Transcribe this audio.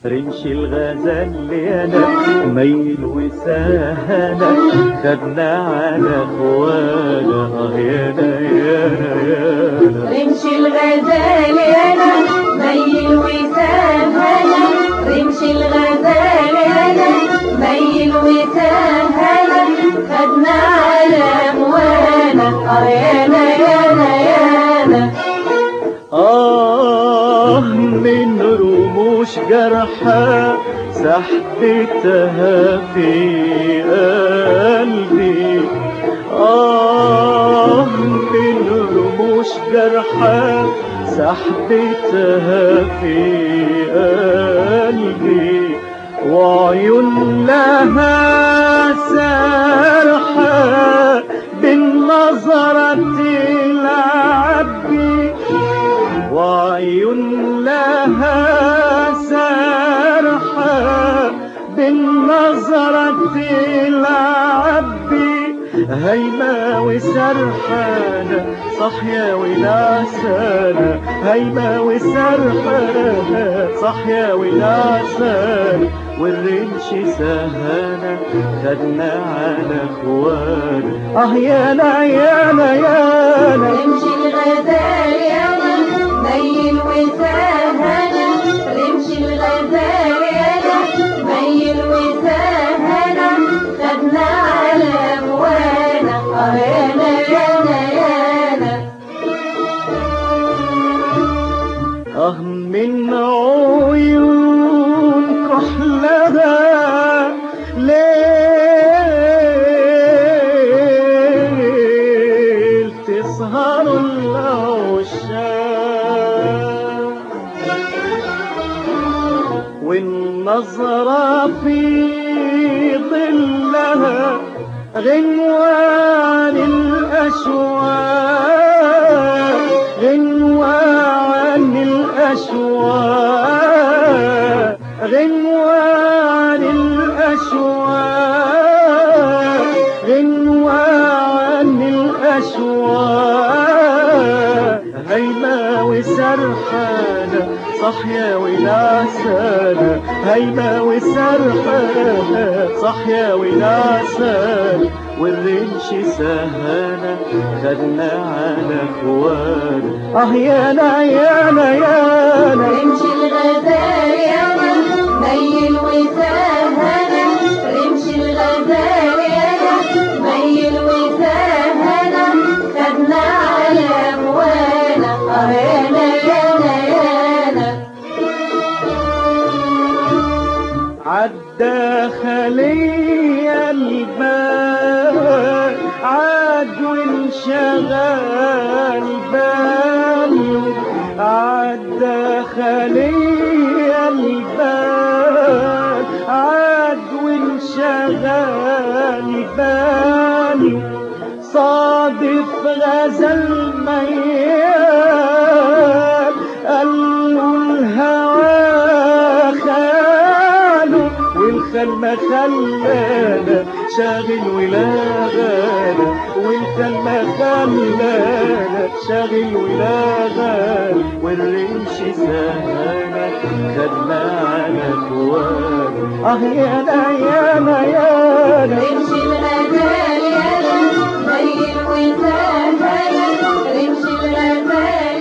رمش الغزال يانا ميل وسهانا خدنا على اخوانا اه يانا يانا يانا رمش الغزال يانا ميل وسهلا رمش الغزال يانا ميل وسهلا خدنا على اموانا اه يانا يانا يانا آه من رموش جرحى سحبتها في قلبي آه من رموش جرحى سحبتها في قلبي وعيون لها سرحة بالنظرة العبي وعيون لها سرحة بالنظرة العبي هيمة وسرحانة صحية ونعسانة هيمة وسرحانة صحية ونعسانة والرمش سهانة خدنا على اخوانا اه يانا يانا يانا رمش الغزال يانا ميل وسهلا رمش الغزال يانا ميل وسهلا خدنا على اموانا اه يانا يانا يانا اه من عيون كحلها ليل تسهر العشاق والنظرة في ظلها غنوان الأشواق غنوان الأشواق غنوان الأشواق غنوان الأشواق هيما وسرحانة صحية ونعسانة هيما وسرحانة صحية ونعسانة والرمش سهانة خدنا على اخوانا اه يانا يانا يانا رمش الغزال يانا ميل وسهلا رمش الغزال يانا ميل وسهلا خدنا على اموانا اه يانا يانا يانا عدى خلي البال عاد وانشغل بال عدى خلي البال عاد وانشغل بال صادف غزل ميال قالوا الهوى خاله والخل ما خلانا شاغل ولا غانا والخل ما خلانا شاغل ولا غانا والرمش سهانا خدنا على كوانا اه يانا يانا يانا رمش الغزال يانا ميل وسهلا رمش الغزال